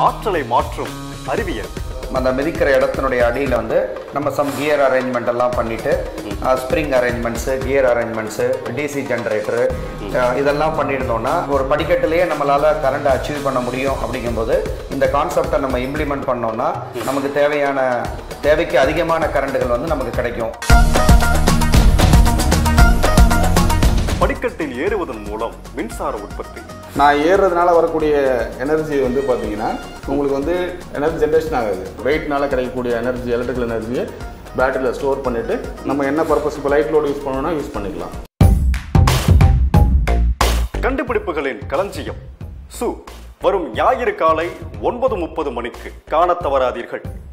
ஆற்றலை மாற்றும் அறிவியல் அந்த மிதிக்கிற இடத்தினுடைய அடியில் வந்து நம்ம சம் கியர் அரேஞ்ச்மெண்ட் எல்லாம் பண்ணிட்டு spring arrangements gear arrangements DC generator இதெல்லாம் பண்ணியிருந்தோம்னா ஒரு படிக்கட்டிலேயே நம்மளால் கரண்ட் அச்சீவ் பண்ண முடியும் அப்படிங்கும்போது இந்த கான்செப்டை நம்ம இம்ப்ளிமெண்ட் பண்ணோம்னா நமக்கு தேவையான தேவைக்கு அதிகமான கரண்ட்டுகள் வந்து நமக்கு கிடைக்கும் படிக்கட்டில் ஏறுவதன் மூலம் மின்சார உற்பத்தி நான் ஏறுறதுனால வரக்கூடிய எனர்ஜி வந்து பார்த்தீங்கன்னா உங்களுக்கு வந்து எனர்ஜி ஜென்ரேஷன் ஆகாது வெயிட்னால கிடைக்கக்கூடிய எனர்ஜி எலக்ட்ரிக்கல் எனர்ஜியை பேட்டரியில் ஸ்டோர் பண்ணிவிட்டு நம்ம என்ன பர்பஸ் இப்போ லைட் லோடு யூஸ் பண்ணணும்னா யூஸ் பண்ணிக்கலாம் கண்டுபிடிப்புகளின் களஞ்சியம் சு வரும் ஞாயிறு காலை ஒன்பது முப்பது மணிக்கு காணத் தவறாதீர்கள்